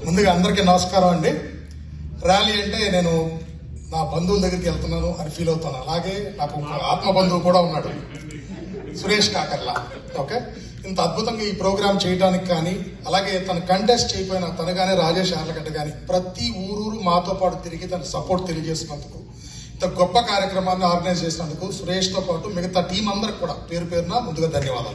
ముందుగా అందరికీ నమస్కారం అండి ర్యాలీ అంటే నేను నా బంధువుల దగ్గరికి వెళ్తున్నాను అని ఫీల్ అవుతాను అలాగే నాకు ఒక ఆత్మ బంధువు కూడా ఉన్నాడు సురేష్ కాకర్లా ఓకే ఇంత అద్భుతంగా ఈ ప్రోగ్రామ్ చేయడానికి కానీ అలాగే తను కంటెస్ట్ చేయకపోయిన తను కానీ రాజేష్ ఆర్లగడ్డ కానీ ప్రతి ఊరూరు మాతో పాటు తిరిగి తన సపోర్ట్ తెలియజేసినందుకు ఇంత గొప్ప కార్యక్రమాన్ని ఆర్గనైజ్ చేసినందుకు సురేష్ తో పాటు మిగతా టీం అందరికి కూడా పేరు పేరున ముందుగా ధన్యవాదాలు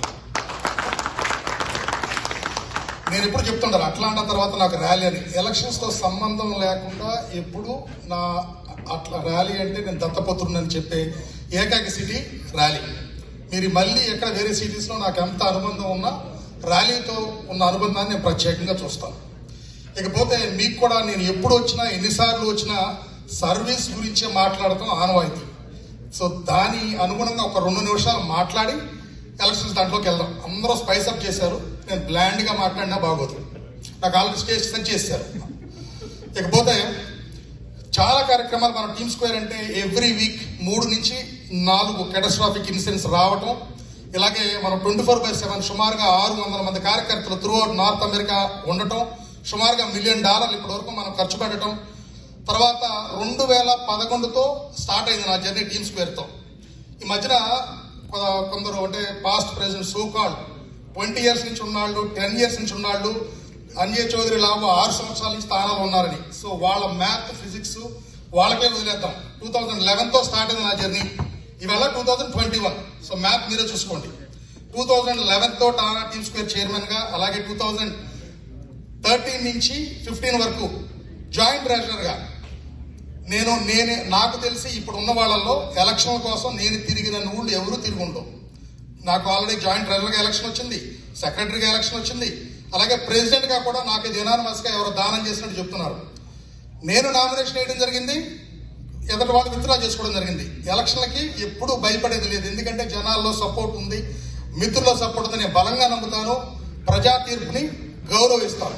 నేను ఎప్పుడు చెప్తుంటాను అట్లాంటి తర్వాత నాకు ర్యాలీ అని ఎలక్షన్స్ తో సంబంధం లేకుండా ఎప్పుడు నా అట్లా ర్యాలీ అంటే నేను దత్తపుత్రుని చెప్పే ఏకాకి సిటీ ర్యాలీ మీరు మళ్ళీ ఎక్కడ వేరే సిటీస్ లో నాకు ఎంత అనుబంధం ఉన్నా ర్యాలీతో ఉన్న అనుబంధాన్ని నేను ప్రత్యేకంగా చూస్తాను ఇకపోతే మీకు కూడా నేను ఎప్పుడు వచ్చినా ఎన్నిసార్లు వచ్చినా సర్వీస్ గురించే మాట్లాడటం ఆనవాయితీ సో దాని అనుగుణంగా ఒక రెండు నిమిషాలు మాట్లాడి ఎలక్షన్స్ దాంట్లోకి వెళ్దాం అందరూ స్పైస్ అప్ చేశారు నేను బ్లాండ్ గా మాట్లాడినా బాగోదు నాకు ఆల్రెడీ స్టేజ్ సెట్ చేశారు ఇకపోతే చాలా కార్యక్రమాలు మన టీమ్ స్క్వేర్ అంటే ఎవ్రీ వీక్ మూడు నుంచి నాలుగు కెటస్ట్రాఫిక్ ఇన్సిడెంట్స్ రావటం ఇలాగే మనం ట్వంటీ ఫోర్ బై సెవెన్ సుమారుగా ఆరు వందల మంది కార్యకర్తలు త్రూ అవుట్ నార్త్ అమెరికా ఉండటం సుమారుగా మిలియన్ డాలర్లు ఇప్పటి వరకు మనం ఖర్చు పెట్టడం తర్వాత రెండు వేల పదకొండుతో స్టార్ట్ అయింది నా జర్నీ టీమ్ స్క్వేర్తో ఈ మధ్యన కొ- కొందరు అంటే past present so called twenty years నుంచి ఉన్నాళ్ళు టెన్ ఇయర్స్ నుంచి ఉన్నాళ్ళు అంజయ్ చౌదరి లాభ ఆరు సంవత్సరాల నుంచి స్థానాలు ఉన్నారని సో వాళ్ళ మ్యాథ్ ఫిజిక్స్ వాళ్ళకే వదిలేద్దాం టూ థౌజండ్ లెవెన్ తో స్టార్ట్ అయింది నా జర్నీ ఇవాళ two thousand twenty one so math మీరే చూసుకోండి టూ థౌజండ్ లెవెన్ తో టానా టీమ్ స్క్వేర్ చైర్మన్ గా అలాగే టూ థౌజండ్ థర్టీన్ నుంచి ఫిఫ్టీన్ వరకు జాయింట్ ట్రెజరర్ గా నేను నేనే నాకు తెలిసి ఇప్పుడు ఉన్న వాళ్ళల్లో ఎలక్షన్ కోసం నేను తిరిగిన ఊళ్ళు ఎవరు తిరిగి ఉండవు నాకు ఆల్రెడీ జాయింట్ ట్రెజరర్గా ఎలక్షన్ వచ్చింది సెక్రటరీగా ఎలక్షన్ వచ్చింది అలాగే ప్రెసిడెంట్ గా కూడా నాకు యునానిమస్ గా ఎవరు దానం చేసినట్టు చెప్తున్నారు నేను నామినేషన్ వేయడం జరిగింది ఎదుటి వాళ్ళు విత్డ్రా చేసుకోవడం జరిగింది ఎలక్షన్లకి ఎప్పుడు భయపడేది లేదు ఎందుకంటే జనాల్లో సపోర్ట్ ఉంది మిత్రుల సపోర్ట్ ఉంది నేను బలంగా నమ్ముతాను ప్రజా తీర్పుని గౌరవిస్తాను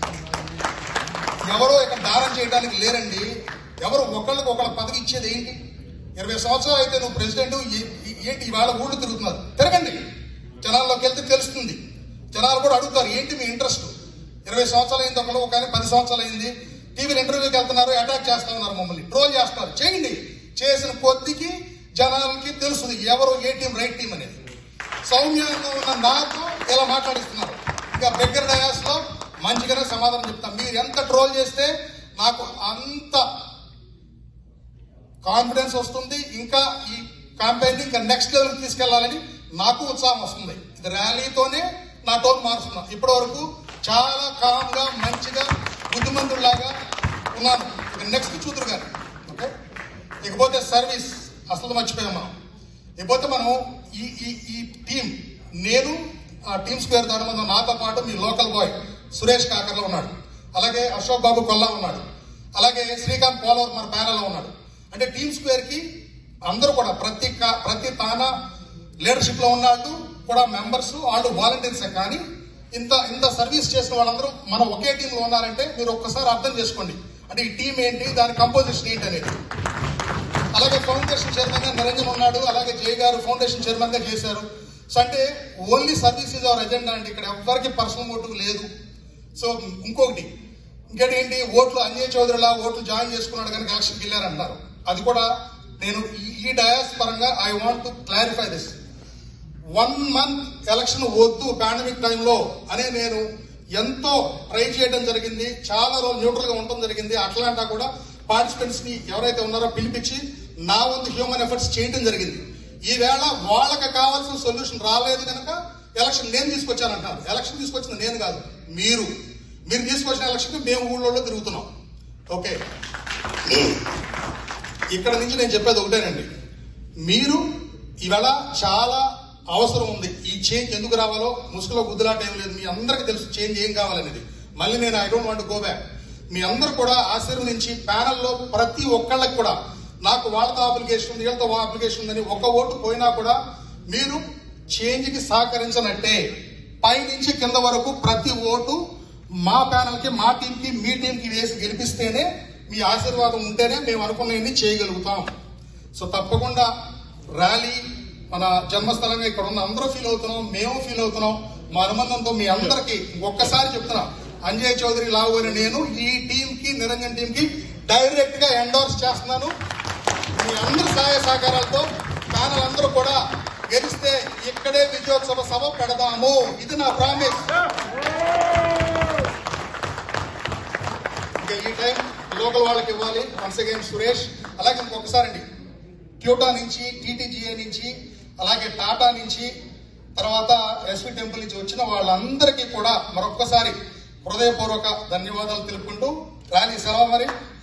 ఎవరో ఇక్కడ దానం చేయడానికి లేరండి ఎవరు ఒకళ్ళకి ఒకళ్ళ పదవి ఇచ్చేది ఏంటి ఇరవై సంవత్సరాలు అయితే నువ్వు ప్రెసిడెంట్ ఏ- ఏంటి ఇవాళ ఊళ్ళు తిరుగుతున్నారు తిరగండి జనాల్లోకి వెళ్తే తెలుస్తుంది జనాలు కూడా అడుగుతారు ఏంటి మీ ఇంట్రెస్ట్ ఇరవై సంవత్సరాలు అయింది ఒకళ్ళు ఒక ఆయన పది సంవత్సరాలు అయింది టీవీలో ఇంటర్వ్యూకి వెళ్తున్నారు అటాక్ చేస్తా ఉన్నారు మమ్మల్ని ట్రోల్ చేస్తారు చేయండి చేసిన కొద్దికి జనాలకి తెలుస్తుంది ఎవరు ఏ టీం రైట్ టీం అనేది సౌమ్యంగా ఉన్న నాతో ఇలా మాట్లాడిస్తున్నారు ఇంకా దగ్గర డయాస్ లో మంచిగానే సమాధానం చెప్తాం మీరు ఎంత ట్రోల్ చేస్తే నాకు అంత కాన్ఫిడెన్స్ వస్తుంది ఇంకా ఈ క్యాంపెయిన్ ఇంకా నెక్స్ట్ లెవెల్ తీసుకెళ్లాలని నాకు ఉత్సాహం వస్తుంది ఇది ర్యాలీతోనే నా టోన్ మారుస్తున్నాం ఇప్పటి వరకు చాలా కామ్ గా మంచిగా బుద్ధిమంతుడిలాగా ఉన్నాను ఇక నెక్స్ట్ చూతురు గారు ఓకే ఇకపోతే సర్వీస్ అసలు మర్చిపోయాం మనం ఇకపోతే మనం ఈ ఈ ఈ టీం నేను ఆ టీమ్ స్క్వేర్ ధర్మంలో నాతో పాటు మీ లోకల్ బాయ్ సురేష్ కాకర్లో ఉన్నాడు అలాగే అశోక్ బాబు కొల్లా ఉన్నాడు అలాగే శ్రీకాంత్ పోలవర్ మన ప్యానల్లో ఉన్నాడు అంటే టీమ్ స్క్వేర్ కి అందరూ కూడా ప్రతి కా- ప్రతి తానా లీడర్షిప్ లో ఉన్నాళ్ళు కూడా మెంబర్స్ వాళ్ళు వాలంటీర్స్ కానీ ఇంత ఇంత సర్వీస్ చేసిన వాళ్ళందరూ మనం ఒకే టీమ్ లో ఉన్నారంటే మీరు ఒక్కసారి అర్థం చేసుకోండి అంటే ఈ టీం ఏంటి దాని కంపోజిషన్ ఏంటి అనేది అలాగే ఫౌండేషన్ చైర్మన్ గా నిరంజన్ ఉన్నాడు అలాగే జయ గారు ఫౌండేషన్ చైర్మన్ గా చేశారు సో అంటే only service is our agenda అంటే ఇక్కడ ఎవరికి పర్సనల్ మోటివ్ లేదు సో ఇంకొకటి ఇంకోటి ఏంటి ఓట్లు అంజయ్ చౌదరిలా ఓట్లు జాయిన్ చేసుకున్నాడు కనుక ఎలక్షన్కి వెళ్ళారంటారు అది కూడా నేను ఈ- ఈ డయాస్ పరంగా I want to clarify this one month election వద్దు పాండమిక్ టైంలో అని నేను ఎంతో ట్రై చేయడం జరిగింది చాలా రోజులు న్యూట్రల్ గా ఉండడం జరిగింది అట్లాంటా కూడా పార్టిసిపెంట్స్ ని ఎవరైతే ఉన్నారో పిలిపించి నా వంతు హ్యూమన్ ఎఫర్ట్స్ చేయడం జరిగింది ఈవేళ వాళ్ళకి కావాల్సిన సొల్యూషన్ రాలేదు కనుక ఎలక్షన్ నేను తీసుకొచ్చానంటారు ఎలక్షన్ తీసుకొచ్చింది నేను కాదు మీరు మీరు తీసుకొచ్చిన ఎలక్షన్ మేము ఊళ్ళో తిరుగుతున్నాం ఓకే ఇక్కడ నుంచి నేను చెప్పేది ఒకటేనండి మీరు ఇవాళ చాలా అవసరం ఉంది ఈ చేంజ్ ఎందుకు రావాలో ముసుగులో గుద్దులాట ఏం లేదు మీ అందరికీ తెలుసు చేంజ్ ఏం కావాలనేది మళ్ళీ నేను I don't want go back మీ అందరు కూడా ఆశీర్వదించి ప్యానల్లో ప్రతి ఒక్కళ్ళకి కూడా నాకు వాళ్ళతో అప్లికేషన్ ఉంది వీళ్ళతో అప్లికేషన్ ఉందని ఒక ఓటు పోయినా కూడా మీరు చేంజ్ కి సహకరించనట్టే పై నుంచి కింద వరకు ప్రతి ఓటు మా ప్యానల్ కి మా టీం కి మీ టీం కి వేసి గెలిపిస్తేనే మీ ఆశీర్వాదం ఉంటేనే మేము అనుకున్నవన్నీ చేయగలుగుతాం సో తప్పకుండా ర్యాలీ మన జన్మస్థలంగా ఇక్కడ ఉన్న అందరూ ఫీల్ అవుతున్నాం మేము ఫీల్ అవుతున్నాం మా అనుబంధంతో మీ అందరికి ఒక్కసారి చెప్తున్నాం అంజయ్ చౌదరి లావు అని నేను ఈ టీం కి నిరంజన్ టీం కి డైరెక్ట్ గా ఎండోర్స్ చేస్తున్నాను మీ అందరి సహాయ సహకారాలతో ప్యానల్ అందరూ కూడా గెలిస్తే ఇక్కడే విజయోత్సవ సభ పెడదాము ఇది నా ప్రామిస్ ఇంకా ఈ టైం లోకల్ వాళ్ళకి ఇవ్వాలి వన్స్ అగైన్ సురేష్ అలాగే ఇంకొకసారి అండి క్యూటా నుంచి టీటీజీఏ నుంచి అలాగే టాటా నుంచి తర్వాత ఎస్వి టెంపుల్ నుంచి వచ్చిన వాళ్ళందరికీ కూడా మరొక్కసారి హృదయపూర్వక ధన్యవాదాలు తెలుపుకుంటూ ర్యాలీ సెలవు మరి